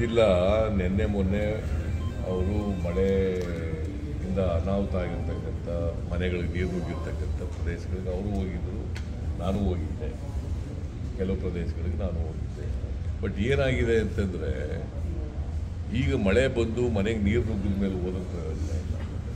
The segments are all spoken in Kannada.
ಗೊತ್ತಿಲ್ಲ ನಿನ್ನೆ ಮೊನ್ನೆ ಅವರು ಮಳೆಯಿಂದ ಅನಾಹುತ ಆಗಿರ್ತಕ್ಕಂಥ ಮನೆಗಳಿಗೆ ನೀರು ನುಗ್ಗಿರ್ತಕ್ಕಂಥ ಪ್ರದೇಶಗಳಿಗೆ ಅವರು ಹೋಗಿದ್ದರು ನಾನು ಹೋಗಿದ್ದೆ ಕೆಲವು ಪ್ರದೇಶಗಳಿಗೆ ನಾನು ಹೋಗಿದ್ದೆ ಬಟ್ ಏನಾಗಿದೆ ಅಂತಂದರೆ ಈಗ ಮಳೆ ಬಂದು ಮನೆಗೆ ನೀರು ನುಗ್ಗಿದ ಮೇಲೆ ಓದೋಕ್ಕೆ ಪ್ರಯೋಜನ ಇಲ್ಲ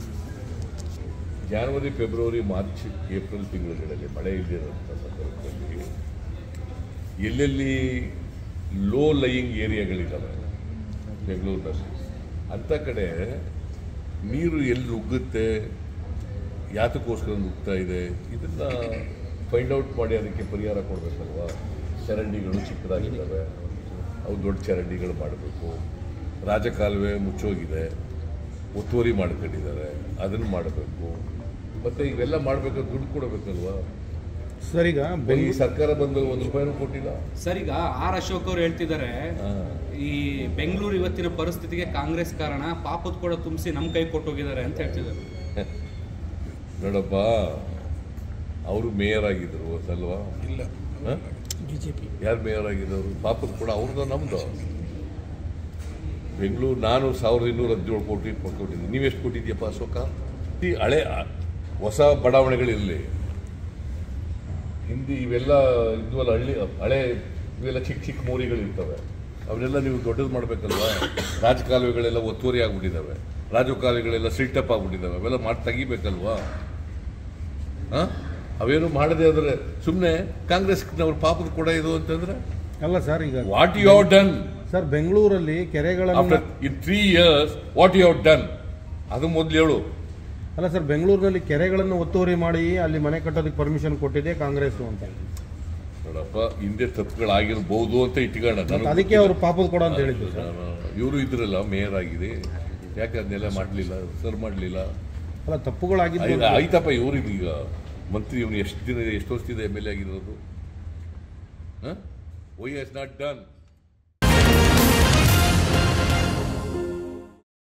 ಜಾನ್ವರಿ ಫೆಬ್ರವರಿ ಮಾರ್ಚ್ ಏಪ್ರಿಲ್ ತಿಂಗಳುಗಳಲ್ಲಿ ಮಳೆ ಇಲ್ಲದಿರೋಂಥ ಸಂದರ್ಭದಲ್ಲಿ ಎಲ್ಲೆಲ್ಲಿ ಲೋ ಲೈಯಿಂಗ್ ಏರಿಯಾಗಳಿದ್ದಾವೆ ಬೆಂಗಳೂರಿನಲ್ಲಿ ಅಂಥ ಕಡೆ ನೀರು ಎಲ್ಲಿ ನುಗ್ಗುತ್ತೆ ಯಾತಕ್ಕೋಸ್ಕರ ನುಗ್ತಾ ಇದೆ ಇದನ್ನು ಫೈಂಡ್ ಔಟ್ ಮಾಡಿ ಅದಕ್ಕೆ ಪರಿಹಾರ ಕೊಡಬೇಕಲ್ವಾ ಚರಂಡಿಗಳು ಚಿಕ್ಕದಾಗಿದ್ದಾವೆ ಅವು ದೊಡ್ಡ ಚರಂಡಿಗಳು ಮಾಡಬೇಕು ರಾಜಕಾಲುವೆ ಮುಚ್ಚೋಗಿದೆ ಒತ್ತುವರಿ ಮಾಡ್ಕೊಂಡಿದ್ದಾರೆ ಅದನ್ನು ಮಾಡಬೇಕು ಮತ್ತು ಇವೆಲ್ಲ ಮಾಡಬೇಕು ದುಡ್ಡು ಕೊಡಬೇಕಲ್ವಾ ಸರ್ ಈಗ ಈ ಬೆಂಗ್- ಸರ್ಕಾರ ಬಂದು ಒಂದು ರೂಪಾಯಿನೂ ಕೊಟ್ಟಿಲ್ಲ ಸರ್ ಈಗ ಆರ್ ಅಶೋಕ್ ಅವ್ರು ಹೇಳ್ತಿದ್ದಾರೆ ಈ ಬೆಂಗಳೂರು ಇವತ್ತಿನ ಪರಿಸ್ಥಿತಿಗೆ ಕಾಂಗ್ರೆಸ್ ಕಾರಣ ಪಾಪದ ಕೂಡ ತುಂಬಿಸಿ ನಮ್ಮ ಕೈ ಕೊಟ್ಟೋಗಿದ್ದಾರೆ ಅಂತ ಹೇಳ್ತಿದ್ದಾರೆ ನೋಡಪ್ಪ ಅವರು ಮೇಯರ್ ಆಗಿದ್ರು ಅಲ್ವಾ ಇಲ್ಲ ಹ? ಬಿಜೆಪಿ ಯಾರು ಮೇಯರ್ ಆಗಿದ್ದವರು ಪಾಪದ ಕೂಡ ಅವ್ರದ್ದು ನಮ್ದು ಬೆಂಗಳೂರು ನಾನು ಸಾವಿರದ ಇನ್ನೂರ ಹದಿನೇಳು ಕೋಟಿ ಕೊಟ್ಟಿದ್ದೀನಿ ನೀವೆಷ್ಟು ಕೊಟ್ಟಿದ್ಯಪ್ಪ ಅಶೋಕ ಈ ಹಳೆ ಹೊಸ ಬಡಾವಣೆಗಳಿರಲಿ ಹಿಂದಿ ಇವೆಲ್ಲ ಇದ್ವಲ್ಲ ಹಳ್ಳಿ ಹಳೆ ಇವೆಲ್ಲ ಚಿಕ್ಕ ಚಿಕ್ಕ ಮೋರಿಗಳಿರ್ತವೆ ಅವನ್ನೆಲ್ಲ ನೀವು ದೊಡ್ಡದು ಮಾಡಬೇಕಲ್ವಾ ರಾಜಕಾಲುವೆಗಳೆಲ್ಲ ಒತ್ತುವರಿ ಆಗ್ಬಿಟ್ಟಿದ್ದಾವೆ ರಾಜಕಾಲುವೆಗಳೆಲ್ಲ ಸಿಲ್ಟಪ್ ಆಗ್ಬಿಟ್ಟಿದ್ದಾವೆ ಅವೆಲ್ಲ ಮಾಡಿ ತೆಗಿಬೇಕಲ್ವಾ ಹಾಂ ಅವೇನು ಮಾಡದೆ ಆದರೆ ಸುಮ್ಮನೆ ಕಾಂಗ್ರೆಸ್ನವ್ರ ಪಾಪದ ಕೂಡ ಇದು ಅಂತಂದ್ರೆ ಅಲ್ಲ ಸರ್ ಈಗ what you have done sir ಬೆಂಗಳೂರಲ್ಲಿ ಕೆರೆಗಳನ್ನು after in three years what you have done ಅದು ಮೊದಲು ಹೇಳು ಅಲ್ಲ ಸರ್ ಬೆಂಗಳೂರಿನಲ್ಲಿ ಕೆರೆಗಳನ್ನು ಒತ್ತುವರಿ ಮಾಡಿ ಅಲ್ಲಿ ಮನೆ ಕಟ್ಟೋದಕ್ಕೆ ಪರ್ಮಿಷನ್ ಕೊಟ್ಟಿದೆ ಕಾಂಗ್ರೆಸ್ ಅಂತ ನೋಡಪ್ಪ ಹಿಂದೆ ತಪ್ಪುಗಳಾಗಿರ್ಬೋದು ಅಂತ ಇಟ್ಕೊಳ್ಳ ಮತ್ತೆ ಅದಕ್ಕೆ ಅವರು ಪಾಪದ ಕೊಡ ಅಂತ ಹೇಳಿದ್ರು ಸರ್ ಇವರು ಇದ್ರಲ್ಲ ಮೇಯರ್ ಆಗಿದೆ ಯಾಕೆ ಅದನ್ನೆಲ್ಲ ಮಾಡಲಿಲ್ಲ ಸರ್ ಮಾಡಲಿಲ್ಲ ಅಲ್ಲ ತಪ್ಪುಗಳಾಗಿದ್ದು ಅಂತ- ಆಯ್ತಪ್ಪ ಇವ್ರು ಈಗ ಮಂತ್ರಿ ಇವನು ಎಷ್ಟು ದಿನ ಎಷ್ಟು ವರ್ಷದಿಂದ ಎಮ್ ಎಲ್ ಎ ಆಗಿರೋದು ವೈ ಹ್ಯಾಸ್ ನಾಟ್ ಡನ್